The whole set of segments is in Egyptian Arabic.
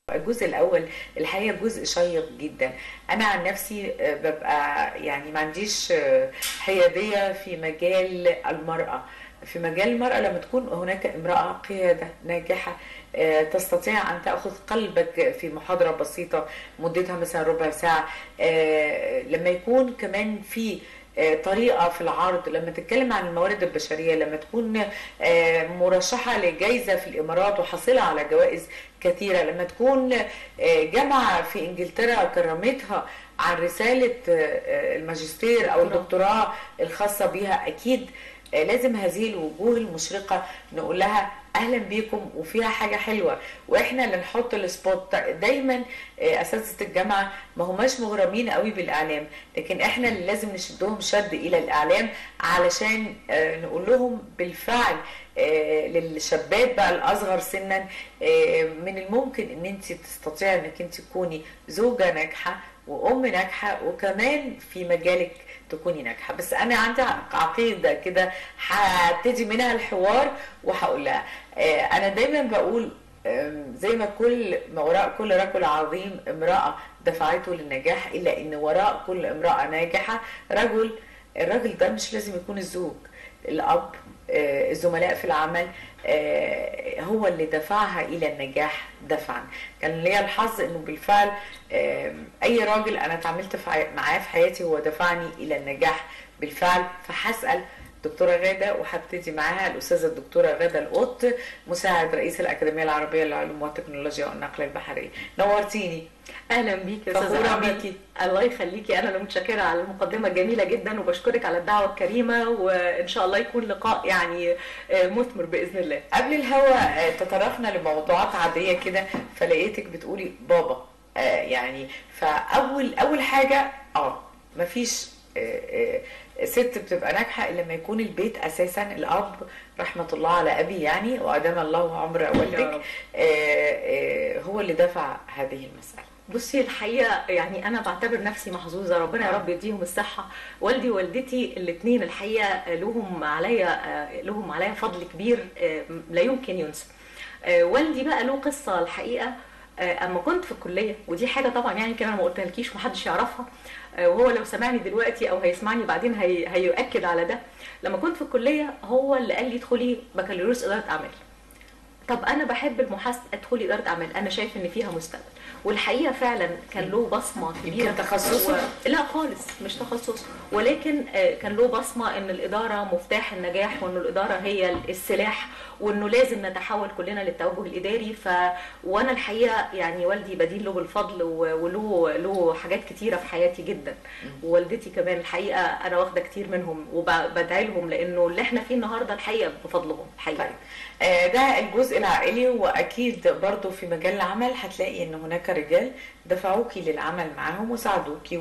الجزء الاول الحقيقه جزء شيق جدا انا عن نفسي آه، ببقى يعني ما عنديش آه، حياديه في مجال المراه في مجال المرأة لما تكون هناك امرأة قيادة ناجحة آه، تستطيع أن تأخذ قلبك في محاضرة بسيطة مدتها مثلا ربع ساعة آه، لما يكون كمان في آه، طريقة في العرض لما تتكلم عن الموارد البشرية لما تكون آه، مرشحة لجائزة في الإمارات وحاصلة على جوائز كثيرة لما تكون آه، جامعة في إنجلترا كرمتها عن رسالة آه، آه، الماجستير أو الدكتوراه الخاصة بها أكيد آه، لازم هذه الوجوه المشرقة نقول لها اهلا بيكم وفيها حاجه حلوه واحنا اللي نحط السبوت دايما آه، اساتذه الجامعه ما هماش مغرمين قوي بالاعلام لكن احنا اللي لازم نشدهم شد الى الاعلام علشان آه، نقول لهم بالفعل آه، للشابات بقى الاصغر سنا آه، من الممكن ان انت تستطيعي انك انت تكوني زوجه ناجحه وام ناجحه وكمان في مجالك تكوني ناجحه بس انا عندي عقيده كده هبتدي منها الحوار وهقول لها آه، انا دايما بقول آم، زي ما كل ما وراء كل رجل عظيم امراه دفعته للنجاح الا ان وراء كل امراه ناجحه رجل الراجل ده مش لازم يكون الزوج الاب آه، الزملاء في العمل آه، هو اللي دفعها الى النجاح دفعا كان ليا الحظ انه بالفعل آم، اي راجل انا اتعاملت في عي- معاه في حياتي هو دفعني الى النجاح بالفعل فهسال دكتوره غاده وهبتدي معاها الاستاذه الدكتوره غاده القط مساعد رئيس الاكاديميه العربيه للعلوم والتكنولوجيا والنقل البحري نورتيني اهلا بيك يا استاذه فخورة أمل. بيكي. الله يخليكي انا اللي متشكره على المقدمه الجميله جدا وبشكرك على الدعوه الكريمه وان شاء الله يكون لقاء يعني آه، مثمر باذن الله قبل الهوا آه، تطرقنا لموضوعات عاديه كده فلقيتك بتقولي بابا آه، يعني فاول اول حاجه اه مفيش آه، آه، ست بتبقى ناجحه الا لما يكون البيت اساسا الاب رحمه الله على ابي يعني وادام الله عمر يا والدك رب. آه، آه، هو اللي دفع هذه المساله بصي الحقيقه يعني انا بعتبر نفسي محظوظه ربنا يا رب يديهم الصحه والدي ووالدتي الاثنين الحقيقه لهم عليا آه، لهم عليا فضل كبير آه، لا يمكن ينسى آه، والدي بقى له قصه الحقيقه آه، اما كنت في الكليه ودي حاجه طبعا يعني كده انا ما قلتلكيش محدش يعرفها آه، وهو لو سمعني دلوقتي او هيسمعني بعدين هي هيؤكد على ده لما كنت في الكليه هو اللي قال لي ادخلي بكالوريوس اداره اعمال طب انا بحب المحاسبه ادخلي اداره اعمال انا شايف ان فيها مستقبل والحقيقه فعلا كان له بصمه كبيره يمكن تخصصه؟ و... لا خالص مش تخصص ولكن آه، كان له بصمه ان الاداره مفتاح النجاح وان الاداره هي السلاح وانه لازم نتحول كلنا للتوجه الاداري ف وانا الحقيقه يعني والدي بدين له بالفضل و- وله له حاجات كتيره في حياتي جدا ووالدتي كمان الحقيقه انا واخده كتير منهم وبدعي لهم لانه اللي احنا فيه النهارده الحقيقه بفضلهم الحقيقه طيب آه، ده الجزء العائلي واكيد برضو في مجال العمل هتلاقي ان هناك رجال دفعوكي للعمل معاهم وساعدوكي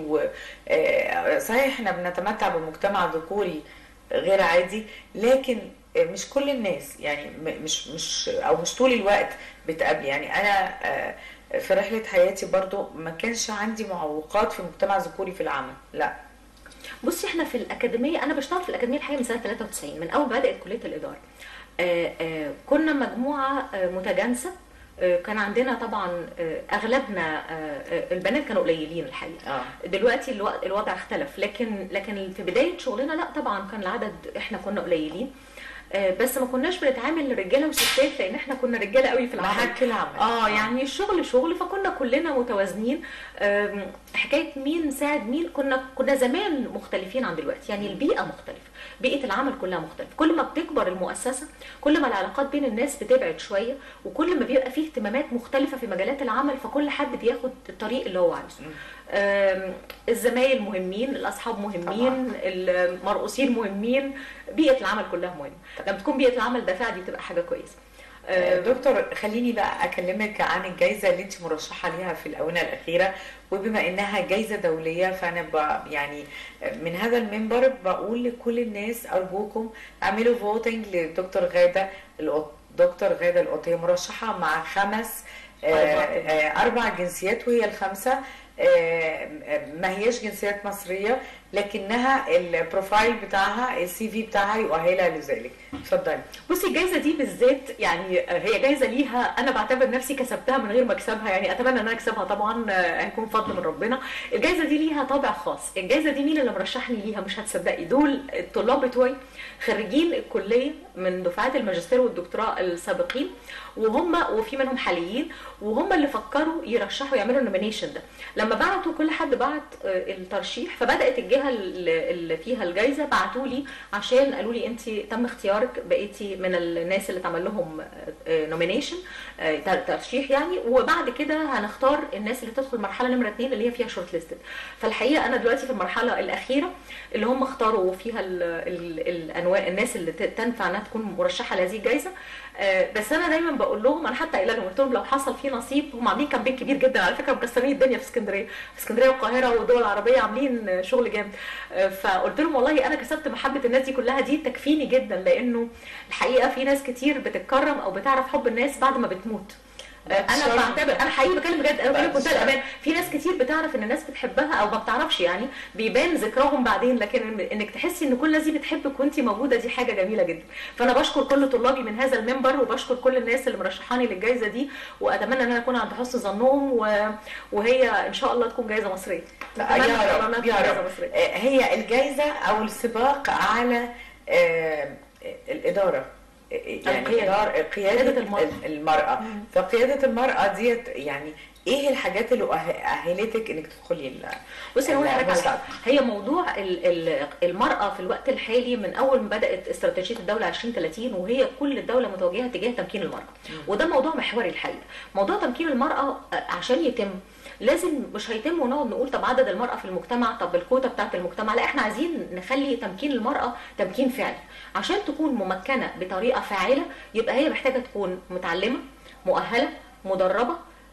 وصحيح احنا بنتمتع بمجتمع ذكوري غير عادي لكن آه، مش كل الناس يعني م- مش مش او مش طول الوقت بتقابلي يعني انا آه، في رحلة حياتي برضو ما كانش عندي معوقات في مجتمع ذكوري في العمل لا بصي احنا في الاكاديميه انا بشتغل في الاكاديميه الحقيقه من سنه 93 من اول ما بدات كليه الاداره آه، آه، كنا مجموعه آه، متجانسه آه، كان عندنا طبعا آه، اغلبنا آه، آه، البنات كانوا قليلين الحقيقه اه دلوقتي الو- الوضع اختلف لكن لكن في بدايه شغلنا لا طبعا كان العدد احنا كنا قليلين آه، بس ما كناش بنتعامل رجاله وستات لان احنا كنا رجاله قوي في العمل محك العمل اه يعني الشغل شغل فكنا كلنا متوازنين آم، حكايه مين ساعد مين كنا كنا زمان مختلفين عن دلوقتي يعني البيئه مختلفه بيئه العمل كلها مختلفه كل ما بتكبر المؤسسه كل ما العلاقات بين الناس بتبعد شويه وكل ما بيبقى فيه اهتمامات مختلفه في مجالات العمل فكل حد بياخد الطريق اللي هو عايزه آم، الزمايل مهمين الاصحاب مهمين المرؤوسين مهمين بيئه العمل كلها مهمه لما تكون بيئه العمل دافعه دي تبقى حاجه كويسه آه، دكتور خليني بقى اكلمك عن الجائزه اللي انت مرشحه ليها في الاونه الاخيره وبما انها جائزه دوليه فانا ب يعني من هذا المنبر بقول لكل الناس ارجوكم اعملوا فوتنج لدكتور غاده القط دكتور غاده القط هي مرشحه مع خمس آه، أربع. آه، اربع جنسيات وهي الخمسه آه، ما هياش جنسيات مصريه لكنها البروفايل بتاعها السي في بتاعها يؤهلها لذلك اتفضلي بصي الجائزه دي بالذات يعني هي جائزه ليها انا بعتبر نفسي كسبتها من غير ما اكسبها يعني اتمنى ان انا اكسبها طبعا هيكون فضل من ربنا الجائزه دي ليها طابع خاص الجائزه دي مين اللي مرشحني ليها مش هتصدقي دول الطلاب بتوعي خريجين الكليه من دفعات الماجستير والدكتوراه السابقين وهم وفي منهم حاليين وهم اللي فكروا يرشحوا يعملوا النومينيشن ده لما بعتوا كل حد بعت الترشيح فبدات الجهه اللي فيها الجائزه بعتوا لي عشان قالوا لي انت تم اختيارك بقيتي من الناس اللي اتعمل لهم نومينيشن ترشيح يعني وبعد كده هنختار الناس اللي تدخل المرحله نمره اثنين اللي هي فيها شورت ليستد فالحقيقه انا دلوقتي في المرحله الاخيره اللي هم اختاروا فيها الانواع الناس اللي تنفع انها تكون مرشحه لهذه الجائزه بس انا دايما بقول لهم انا حتى قايله لهم قلت لهم لو حصل في نصيب هم عاملين كامبين كبير جدا على فكره مكسرين الدنيا في اسكندريه في اسكندريه والقاهره والدول العربيه عاملين شغل جامد فقلت لهم والله انا كسبت محبه الناس دي كلها دي تكفيني جدا لانه الحقيقه في ناس كتير بتتكرم او بتعرف حب الناس بعد ما بتموت انا بعتبر انا حقيقي بكلم بجد انا بكلم بمنتهى الامان في ناس كتير بتعرف ان الناس بتحبها او ما بتعرفش يعني بيبان ذكرهم بعدين لكن انك تحسي ان كل الناس دي بتحبك وانت موجوده دي حاجه جميله جدا فانا بشكر كل طلابي من هذا المنبر وبشكر كل الناس اللي مرشحاني للجائزه دي واتمنى ان انا اكون عند حسن ظنهم و... وهي ان شاء الله تكون جائزه مصريه لا يا رب يا رب هي الجائزه او السباق على الاداره يعني قيادة, قيادة المرأة, المرأة. فقيادة المرأة ديت يعني ايه الحاجات اللي اهلتك انك تدخلي بصي هو هي موضوع المراه في الوقت الحالي من اول ما بدات استراتيجيه الدوله 2030 وهي كل الدوله متوجهه تجاه تمكين المراه وده موضوع محوري الحقيقه موضوع تمكين المراه عشان يتم لازم مش هيتم ونقعد نقول طب عدد المرأة في المجتمع طب الكوتا بتاعت المجتمع لا احنا عايزين نخلي تمكين المرأة تمكين فعلي عشان تكون ممكنة بطريقة فاعلة يبقى هي محتاجة تكون متعلمة مؤهلة مدربة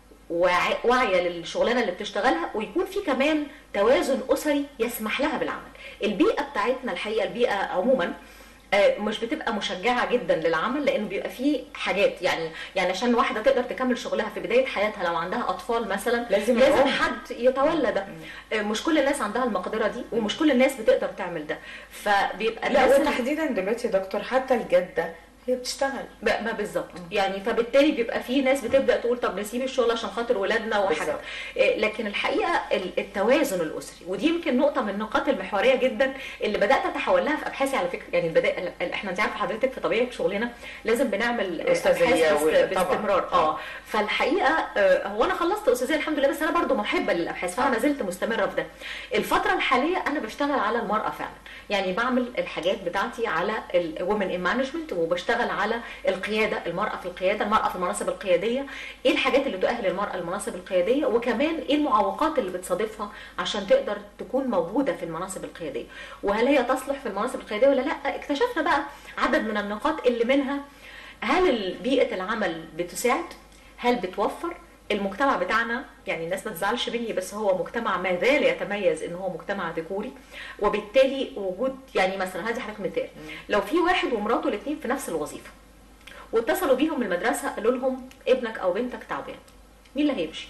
واعية للشغلانة اللي بتشتغلها ويكون في كمان توازن أسري يسمح لها بالعمل البيئة بتاعتنا الحقيقة البيئة عموما مش بتبقى مشجعه جدا للعمل لان بيبقى فيه حاجات يعني يعني عشان واحده تقدر تكمل شغلها في بدايه حياتها لو عندها اطفال مثلا لازم, لازم حد يتولى ده مش كل الناس عندها المقدره دي ومش كل الناس بتقدر تعمل ده فبيبقى لا وتحديدا دلوقتي يا دكتور حتى الجده هي بتشتغل ما بالظبط يعني فبالتالي بيبقى في ناس بتبدا تقول طب نسيب الشغل عشان خاطر ولادنا وحاجات لكن الحقيقه التوازن الاسري ودي يمكن نقطه من النقاط المحوريه جدا اللي بدات اتحول لها في ابحاثي على فكره يعني البدايه احنا انت عارفه حضرتك في طبيعه شغلنا لازم بنعمل ابحاث باستمرار اه فالحقيقه هو انا خلصت استاذيه الحمد لله بس انا برضو محبه للابحاث فانا ما زلت مستمره في ده الفتره الحاليه انا بشتغل على المراه فعلا يعني بعمل الحاجات بتاعتي على الومن ان مانجمنت وبشتغل بشتغل على القياده المراه في القياده المراه في المناصب القياديه ايه الحاجات اللي تؤهل المراه للمناصب القياديه وكمان ايه المعوقات اللي بتصادفها عشان تقدر تكون موجوده في المناصب القياديه وهل هي تصلح في المناصب القياديه ولا لا اكتشفنا بقى عدد من النقاط اللي منها هل بيئه العمل بتساعد هل بتوفر المجتمع بتاعنا يعني الناس ما تزعلش مني بس هو مجتمع ما زال يتميز ان هو مجتمع ذكوري وبالتالي وجود يعني مثلا هذه حضرتك مثال لو في واحد ومراته الاثنين في نفس الوظيفه واتصلوا بيهم من المدرسه قالوا لهم ابنك او بنتك تعبان مين اللي هيمشي؟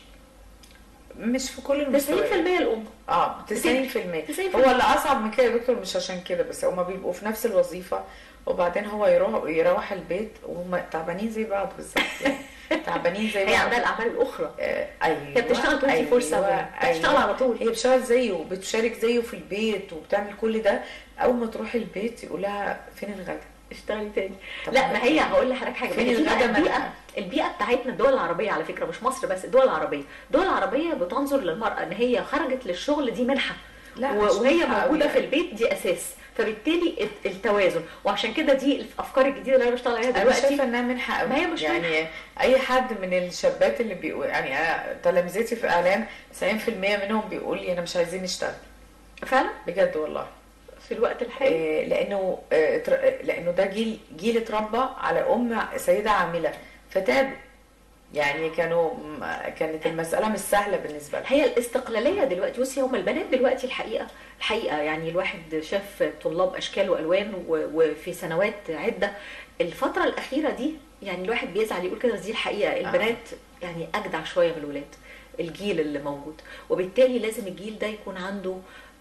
مش في كل 90% الام اه 90% 90% هو اللي اصعب من كده يا دكتور مش عشان كده بس هما بيبقوا في نفس الوظيفه وبعدين هو يروح يروح البيت وهم تعبانين زي بعض بالظبط يعني تعبانين زي هي عندها الاعمال الاخرى آه ايوه هي بتشتغل 24 7 أيوة. بتشتغل على طول هي بتشتغل زيه وبتشارك زيه في البيت وبتعمل كل ده اول ما تروح البيت يقول لها فين الغدا اشتغلي تاني لا ما هي هقول لحضرتك حاجه فين الغدا البيئه البيئه بتاعتنا الدول العربيه على فكره مش مصر بس الدول العربيه الدول العربيه بتنظر للمراه ان هي خرجت للشغل دي منحه لا وهي موجوده في البيت دي اساس فبالتالي التوازن وعشان كده دي الافكار الجديده اللي انا بشتغل عليها دلوقتي انا شايفه انها منحه قوي ما هي مش يعني منحة. اي حد من الشابات اللي بيقول يعني انا تلامذتي في اعلام 90% منهم بيقول لي انا مش عايزين نشتغل فعلا بجد والله في الوقت الحالي آه لانه آه لانه ده جيل جيل اتربى على ام سيده عامله فتابوا يعني كانوا كانت المسألة مش سهلة بالنسبة لها هي الاستقلالية دلوقتي بصي هم البنات دلوقتي الحقيقة الحقيقة يعني الواحد شاف طلاب أشكال وألوان وفي سنوات عدة الفترة الأخيرة دي يعني الواحد بيزعل يقول كده دي الحقيقة البنات يعني أجدع شوية من الولاد الجيل اللي موجود وبالتالي لازم الجيل ده يكون عنده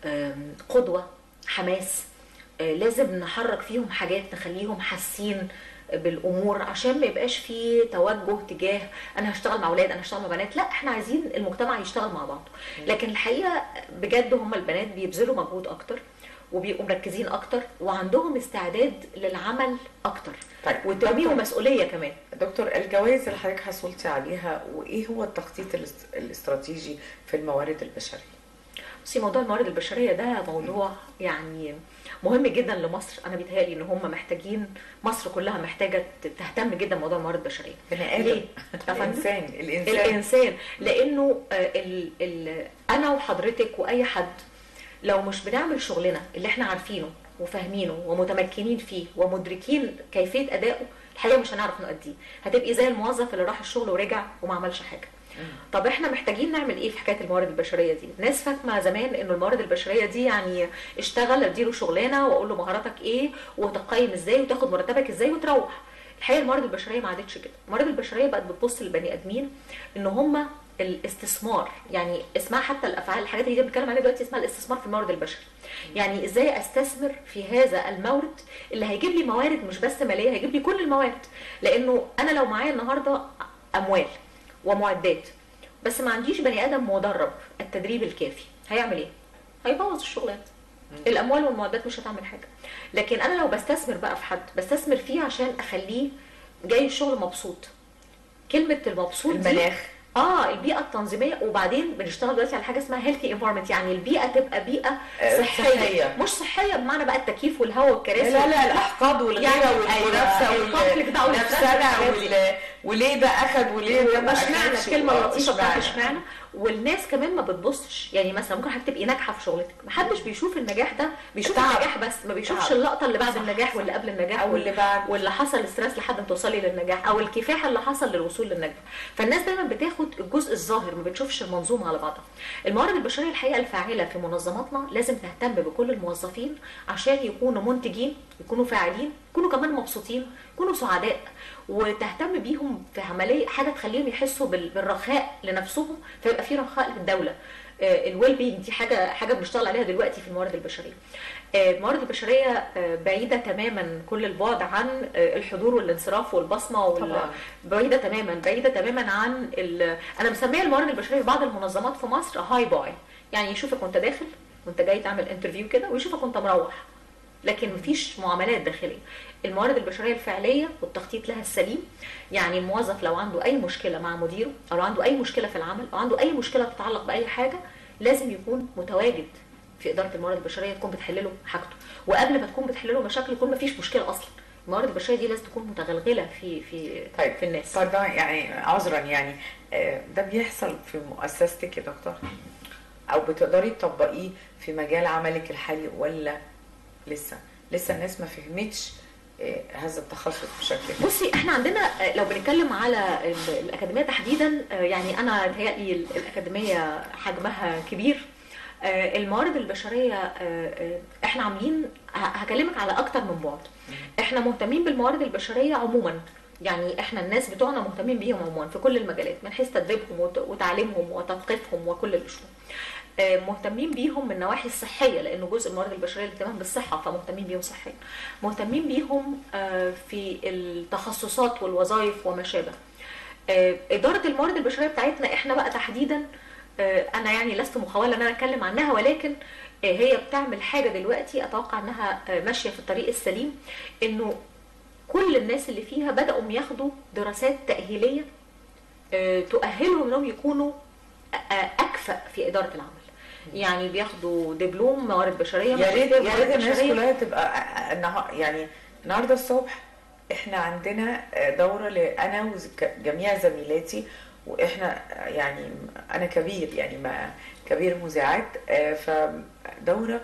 آم، قدوه حماس آه، لازم نحرك فيهم حاجات نخليهم حاسين بالامور عشان ما يبقاش في توجه تجاه انا هشتغل مع اولاد انا هشتغل مع بنات لا احنا عايزين المجتمع يشتغل مع بعض لكن الحقيقه بجد هم البنات بيبذلوا مجهود اكتر وبيبقوا مركزين اكتر وعندهم استعداد للعمل اكتر طيب وترميهم دكتور- مسؤوليه كمان دكتور الجوائز اللي حضرتك حصلتي عليها وايه هو التخطيط الاست- الاستراتيجي في الموارد البشريه؟ بصي موضوع الموارد البشريه ده موضوع يعني مهم جدا لمصر انا بيتهيألي ان هم محتاجين مصر كلها محتاجه تهتم جدا بموضوع الموارد البشريه بني ادم ليه؟ يا فندم؟ الانسان الانسان الانسان لانه آه، ال ال انا وحضرتك واي حد لو مش بنعمل شغلنا اللي احنا عارفينه وفاهمينه ومتمكنين فيه ومدركين كيفيه ادائه الحقيقه مش هنعرف نؤديه هتبقي زي الموظف اللي راح الشغل ورجع وما عملش حاجه طب احنا محتاجين نعمل ايه في حكايه الموارد البشريه دي الناس فاكمه زمان انه الموارد البشريه دي يعني اشتغل اديله شغلانه واقول له مهاراتك ايه وتقيم ازاي وتاخد مرتبك ازاي وتروح الحقيقه الموارد البشريه ما عادتش كده الموارد البشريه بقت بتبص للبني ادمين ان هم الاستثمار يعني اسمها حتى الافعال الحاجات اللي بنتكلم عليها دلوقتي اسمها الاستثمار في المورد البشري يعني ازاي استثمر في هذا المورد اللي هيجيب لي موارد مش بس ماليه هيجيب لي كل الموارد لانه انا لو معايا النهارده اموال ومعدات بس ما عنديش بني ادم مدرب التدريب الكافي هيعمل ايه هيبوظ الشغلات الاموال والمعدات مش هتعمل حاجه لكن انا لو بستثمر بقى في حد بستثمر فيه عشان اخليه جاي الشغل مبسوط كلمه المبسوط دي المناخ اه البيئه التنظيميه وبعدين بنشتغل دلوقتي على حاجه اسمها هيلثي انفايرمنت يعني البيئه تبقى بيئه آه، صحيه, صحية. مش صحيه بمعنى بقى التكييف والهواء والكراسي لا لا الاحقاد والغيره يعني والمنافسه أيوة، الكونفليكت ده والنفسنه والنفسنة وال- وليه ده اخد وليه ده ما مش معنى أخدش. الكلمه آه، اللطيفه بتاعت اشمعنى؟ اشمعنى والناس كمان ما بتبصش يعني مثلا ممكن حضرتك تبقي ناجحه في شغلتك محدش بيشوف النجاح ده بيشوف تعب. النجاح بس ما بيشوفش تعب. اللقطه اللي بعد صح، النجاح صح. واللي قبل النجاح او اللي بعد واللي حصل ستريس لحد ما توصلي للنجاح او الكفاح اللي حصل للوصول للنجاح فالناس دايما بتاخد الجزء الظاهر ما بتشوفش المنظومه على بعضها الموارد البشريه الحقيقه الفاعله في منظماتنا لازم تهتم بكل الموظفين عشان يكونوا منتجين يكونوا فاعلين يكونوا كمان مبسوطين يكونوا سعداء وتهتم بيهم في عمليه حاجه تخليهم يحسوا بال- بالرخاء لنفسهم فيبقى في رخاء للدوله الويل بينج دي حاجه حاجه بنشتغل عليها دلوقتي في الموارد البشريه آه، الموارد البشريه آه، بعيده تماما كل البعد عن آه، الحضور والانصراف والبصمه وال... طبعا بعيده تماما بعيده تماما عن ال... انا مسميه الموارد البشريه في بعض المنظمات في مصر هاي باي يعني يشوفك وانت داخل وانت جاي تعمل انترفيو كده ويشوفك وانت مروح لكن مفيش معاملات داخليه الموارد البشريه الفعليه والتخطيط لها السليم يعني الموظف لو عنده اي مشكله مع مديره او لو عنده اي مشكله في العمل او عنده اي مشكله تتعلق باي حاجه لازم يكون متواجد في اداره الموارد البشريه تكون بتحل له حاجته وقبل ما تكون بتحل له مشاكل يكون مفيش مشكله اصلا الموارد البشريه دي لازم تكون متغلغله في في طيب في الناس طيب ده يعني عذرا يعني آه، ده بيحصل في مؤسستك يا دكتور او بتقدري تطبقيه في مجال عملك الحالي ولا لسه لسه الناس ما فهمتش آه، هذا التخصص بشكل بصي احنا عندنا آه، لو بنتكلم على ال- الاكاديميه تحديدا آه، يعني انا بتهيألي ال- الاكاديميه حجمها كبير آه، الموارد البشريه آه، آه، احنا عاملين ه- هكلمك على اكتر من بعد احنا مهتمين بالموارد البشريه عموما يعني احنا الناس بتوعنا مهتمين بيهم عموما في كل المجالات من حيث تدريبهم وت- وتعليمهم وتثقيفهم وكل الاشياء آه، مهتمين بيهم من النواحي الصحيه لانه جزء الموارد البشريه الاهتمام بالصحه فمهتمين بيهم صحيا مهتمين بيهم آه، في التخصصات والوظائف وما شابه آه، اداره الموارد البشريه بتاعتنا احنا بقى تحديدا آه، انا يعني لست مخوله ان انا اتكلم عنها ولكن آه، هي بتعمل حاجه دلوقتي اتوقع انها آه، ماشيه في الطريق السليم انه كل الناس اللي فيها بداوا ياخدوا دراسات تاهيليه آه، تؤهلهم انهم يكونوا آه، اكفأ في اداره العمل يعني بياخدوا دبلوم موارد بشريه يا ريت ماجستير يا موارد ريت الناس بشرية. كلها تبقى آه، النها- يعني النهارده الصبح احنا عندنا آه، دوره لانا وجميع زميلاتي واحنا آه، يعني انا كبير يعني ما كبير مذيعات آه، فدوره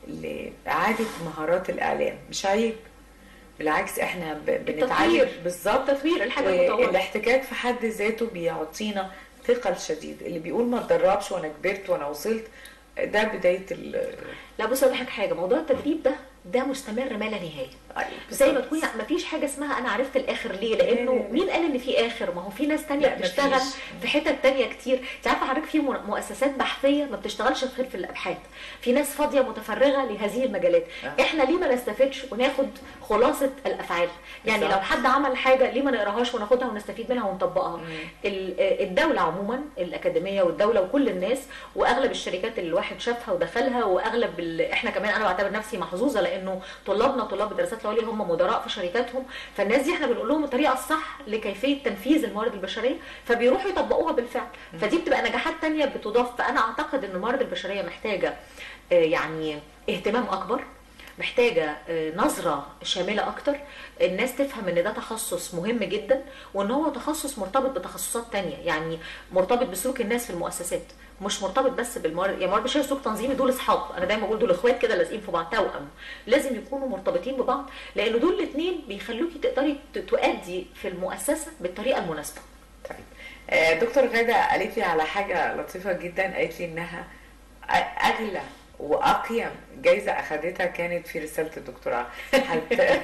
لاعاده مهارات الاعلام مش عيب بالعكس احنا ب- بنتعلم التطوير. بالظبط تطوير الحاجه المطوره والاحتكاك في حد ذاته بيعطينا ثقل شديد اللي بيقول ما اتدربش وانا كبرت وانا وصلت ده بدايه ال لا بص اقول لك حاجه موضوع التدريب ده ده مستمر ما لا نهايه أيوة، زي ما بالظبط. تكوني ما فيش حاجه اسمها انا عرفت الاخر ليه لانه لا، لا. مين قال ان في اخر ما هو في ناس تانية لا، بتشتغل مفيش. في حتت تانية كتير انت عارفه حضرتك في مؤ- مؤسسات بحثيه ما بتشتغلش غير في الابحاث في ناس فاضيه متفرغه لهذه المجالات آه. احنا ليه ما نستفدش وناخد خلاصه الافعال يعني بالظبط. لو حد عمل حاجه ليه ما نقراهاش وناخدها ونستفيد منها ونطبقها مم. ال- آه، الدوله عموما الاكاديميه والدوله وكل الناس واغلب الشركات اللي الواحد شافها ودخلها واغلب ال... احنا كمان انا بعتبر نفسي محظوظه لانه طلابنا طلاب الدراسات العليا هم مدراء في شركاتهم فالناس دي احنا بنقول لهم الطريقه الصح لكيفيه تنفيذ الموارد البشريه فبيروحوا يطبقوها بالفعل فدي بتبقى نجاحات تانية بتضاف فانا اعتقد ان الموارد البشريه محتاجه آه، يعني اهتمام اكبر محتاجة آه، نظرة شاملة أكتر الناس تفهم إن ده تخصص مهم جدا وإن هو تخصص مرتبط بتخصصات تانية يعني مرتبط بسلوك الناس في المؤسسات مش مرتبط بس بالموارد يعني موارد بشرية سلوك تنظيمي دول أصحاب أنا دايما بقول دول إخوات كده لازقين في بعض توأم لازم يكونوا مرتبطين ببعض لأن دول الاتنين بيخلوكي تقدري ت- تؤدي في المؤسسة بالطريقة المناسبة طيب آه، دكتور غادة قالت لي على حاجة لطيفة جدا قالت لي إنها أ- أغلى وأقيم جايزة أخدتها كانت في رسالة الدكتوراه حتى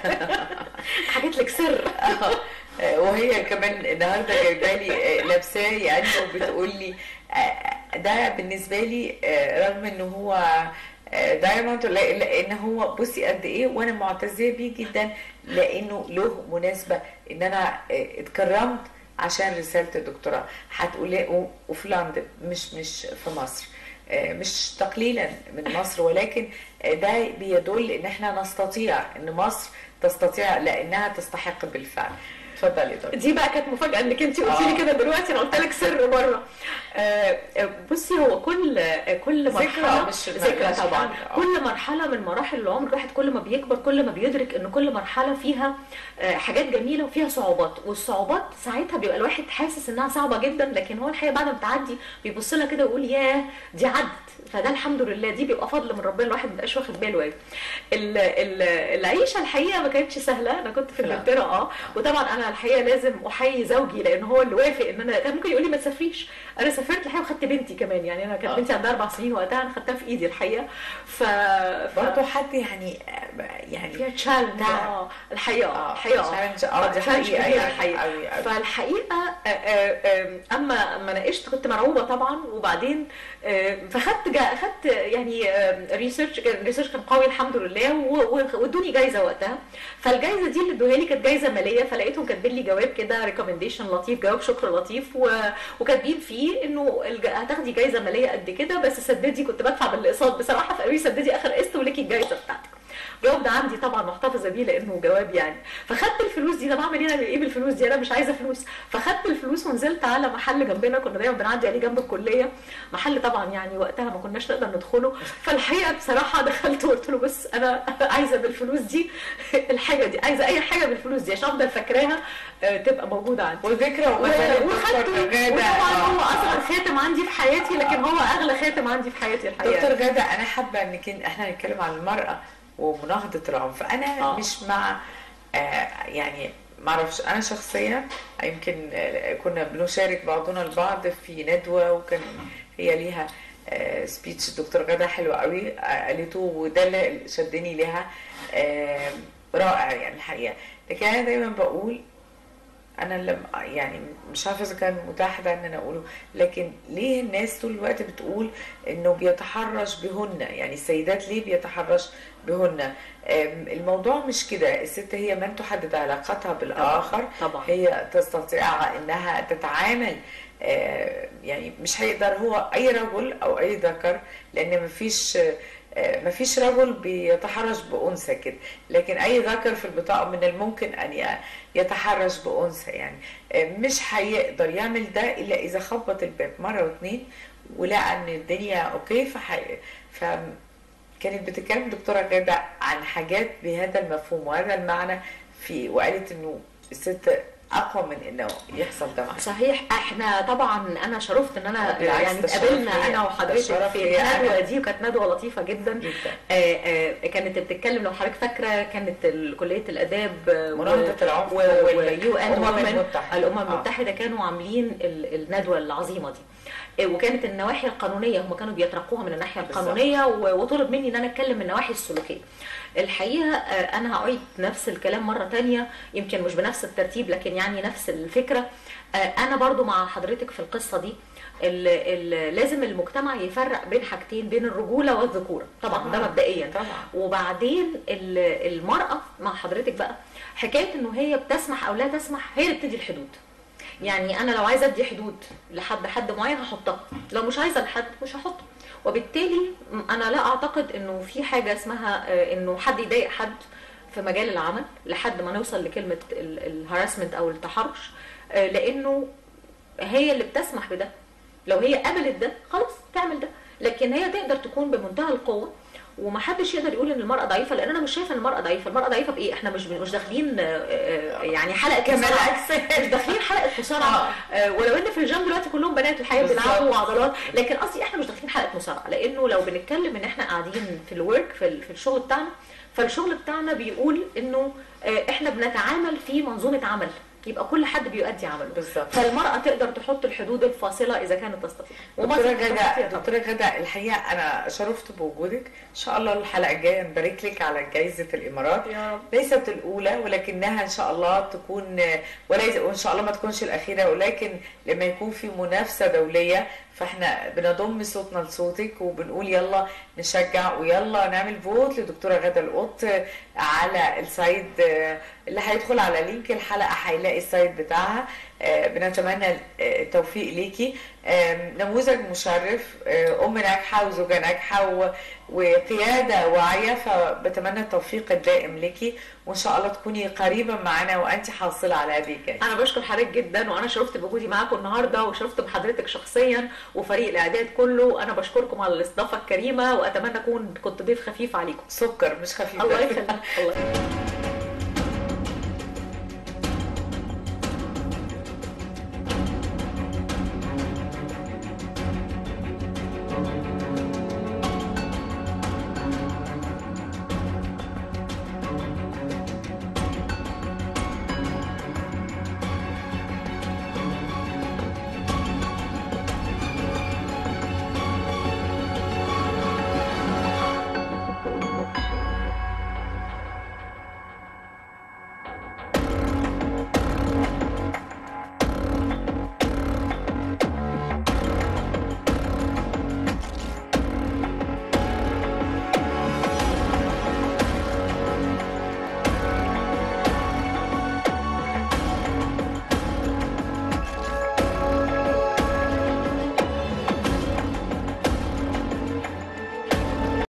حكيت لك سر آه، وهي كمان النهارده جايبه لي آه، لابساه يعني وبتقول لي آه، ده بالنسبه لي آه، رغم ان هو آه، دايموند لا- لان هو بصي قد ايه وانا معتزيه بيه جدا لانه له مناسبه ان انا آه، اتكرمت عشان رساله الدكتوراه هتقولي و- وفي لندن مش مش في مصر آه، مش تقليلا من مصر ولكن آه، ده بيدل ان احنا نستطيع ان مصر تستطيع لانها تستحق بالفعل اتفضلي دكتور دي بقى كانت مفاجاه انك انت قلتي لي آه. كده دلوقتي انا قلت لك سر بره آه، آه، بصي هو كل آه، كل ذكرى مرحله مش- ذكرى مش طبعا حاجة، آه. كل مرحله من مراحل العمر الواحد كل ما بيكبر كل ما بيدرك ان كل مرحله فيها آه، حاجات جميله وفيها صعوبات والصعوبات ساعتها بيبقى الواحد حاسس انها صعبه جدا لكن هو الحقيقه بعد ما تعدي بيبص لها كده ويقول ياه دي عدت فده الحمد لله دي بيبقى فضل من ربنا الواحد ما بيبقاش واخد باله يعني ال- ال- العيشه الحقيقه ما كانتش سهله انا كنت في لا. انجلترا اه وطبعا انا الحقيقه لازم احيي زوجي لان هو اللي وافق ان انا كان ممكن يقول لي ما تسافريش انا سافرت الحقيقه وخدت بنتي كمان يعني انا كانت آه. بنتي عندها اربع سنين وقتها انا خدتها في ايدي الحقيقه ف, ف... برضه حد يعني يعني فيها تشالنج تعب. اه الحقيقه آه، الحقيقه challenge، آه، دي challenge حقيقة كبيرة يعني، الحقيقه أوي أوي. فالحقيقه آه، آه، آه، اما اما ناقشت كنت مرعوبه طبعا وبعدين آه، فخدت جا- اخدت يعني ريسيرش ريسيرش كان قوي الحمد لله و- و- وادوني جايزه وقتها فالجايزه دي اللي ادوها لي كانت جايزه ماليه فلقيتهم كاتبين لي جواب كده ريكومنديشن لطيف جواب شكر لطيف و... وكاتبين فيه انه الج... هتاخدي جايزه ماليه قد كده بس سددي كنت بدفع بالاقساط بصراحه فقالوا لي سددي اخر قسط وليكي الجايزه بتاعتك الجواب ده عندي طبعا محتفظه بيه لانه جواب يعني فخدت الفلوس دي طب اعمل ايه ايه بالفلوس دي انا مش عايزه فلوس فخدت الفلوس ونزلت على محل جنبنا كنا دايما بنعدي عليه جنب الكليه محل طبعا يعني وقتها ما كناش نقدر ندخله فالحقيقه بصراحه دخلت وقلت له بس انا عايزه بالفلوس دي الحاجه دي عايزه اي حاجه بالفلوس دي عشان افضل فاكراها آه، تبقى موجوده عندي وذكرى و- ومثلا وخدته دكتور غادة وطبعا هو آه. اصغر خاتم عندي في حياتي لكن هو اغلى خاتم عندي في حياتي الحقيقه دكتور غادة أنا حابة إنك إن- إحنا نتكلم عن المرأة ومناهضة العنف أنا آه. مش مع آه يعني معرفش أنا شخصيا يمكن آه، كنا بنشارك بعضنا البعض في ندوة وكان هي ليها سبيتش الدكتور غادة حلوة قوي آه، قالته وده اللي شدني ليها آه، رائع يعني الحقيقة لكن أنا دايما بقول انا لم يعني مش عارفه اذا كان متاح ده ان انا اقوله لكن ليه الناس طول الوقت بتقول انه بيتحرش بهن يعني السيدات ليه بيتحرش بهن أم، الموضوع مش كده الست هي من تحدد علاقتها بالاخر طبعا هي تستطيع انها تتعامل آه، يعني مش هيقدر هو اي رجل او اي ذكر لان مفيش آه، مفيش رجل بيتحرش بانثى كده لكن اي ذكر في البطاقه من الممكن ان ي- يتحرش بانثى يعني آه، مش هيقدر يعمل ده الا اذا خبط الباب مره واتنين ولقى ان الدنيا اوكي فحي... ف كانت بتتكلم دكتوره غاده عن حاجات بهذا المفهوم وهذا المعنى في وقالت انه الست اقوى من انه يحصل ده معاك صحيح احنا طبعا انا شرفت ان انا بالعكس، يعني ده شرف اتقابلنا ليا. انا ده وحضرتك شرف في ليا الندوه أنا. دي وكانت ندوه لطيفه جدا جدا آه، آه، كانت بتتكلم لو حضرتك فاكره كانت ال- كليه الاداب آه، مناهضة العنف واليو ان الأمم المتحدة. الامم آه. المتحده كانوا عاملين ال- الندوه العظيمه دي آه، وكانت النواحي القانونيه هم كانوا بيترقوها من الناحيه بالظبط. القانونيه و- وطلب مني ان انا اتكلم من النواحي السلوكيه الحقيقه آه، انا هعيد نفس الكلام مره تانية يمكن مش بنفس الترتيب لكن يعني نفس الفكره آه، انا برضو مع حضرتك في القصه دي ال ال لازم المجتمع يفرق بين حاجتين بين الرجوله والذكوره طبعا ده طبعاً. مبدئيا طبعا وبعدين ال- المراه مع حضرتك بقى حكايه انه هي بتسمح او لا تسمح هي اللي بتدي الحدود يعني انا لو عايزه ادي حدود لحد حد معين هحطها لو مش عايزه لحد مش هحطها وبالتالي م- انا لا اعتقد انه في حاجه اسمها آه، انه حد يضايق حد في مجال العمل لحد ما نوصل لكلمه الهراسمنت او التحرش آه، لانه هي اللي بتسمح بده لو هي قبلت ده خلاص تعمل ده لكن هي تقدر تكون بمنتهى القوه ومحدش يقدر يقول ان المراه ضعيفه لان انا مش شايفه ان المراه ضعيفه المراه ضعيفه بايه احنا مش مش داخلين آه، آه، يعني حلقه كمال مصارعة. أجسام. مش داخلين حلقه مصارعه آه. آه، ولو ان في الجيم دلوقتي كلهم بنات الحقيقه بالظبط. بيلعبوا عضلات لكن قصدي احنا مش داخلين حلقه مصارعه لانه لو بنتكلم ان احنا قاعدين في الورك في, ال- في الشغل بتاعنا فالشغل بتاعنا بيقول انه آه، احنا بنتعامل في منظومه عمل يبقى كل حد بيؤدي عمله بالظبط فالمرأة تقدر تحط الحدود الفاصلة إذا كانت تستطيع وما دكتورة تستطيع غدا طبعاً. دكتورة غدا الحقيقة أنا شرفت بوجودك إن شاء الله الحلقة الجاية نبارك لك على جائزة الإمارات يا رب ليست الأولى ولكنها إن شاء الله تكون وليس وإن شاء الله ما تكونش الأخيرة ولكن لما يكون في منافسة دولية فإحنا بنضم صوتنا لصوتك وبنقول يلا نشجع ويلا نعمل فوت لدكتورة غدا القط على السايد اللي هيدخل على لينك الحلقة هيلاقي السايد بتاعها آه، بنتمنى آه، التوفيق ليكي آم، نموذج مشرف آه، ام ناجحه وزوجه ناجحه و- وقياده واعيه فبتمنى التوفيق الدائم ليكي وان شاء الله تكوني قريبا معنا وانت حاصله على هذه الجائزه أنا بشكر حضرتك جدا وأنا شرفت بوجودي معاكم النهاردة وشرفت بحضرتك شخصيا وفريق الإعداد كله أنا بشكركم على الاستضافة الكريمة وأتمنى أكون كنت ضيف خفيف عليكم سكر مش خفيف الله يخليك الله يخليك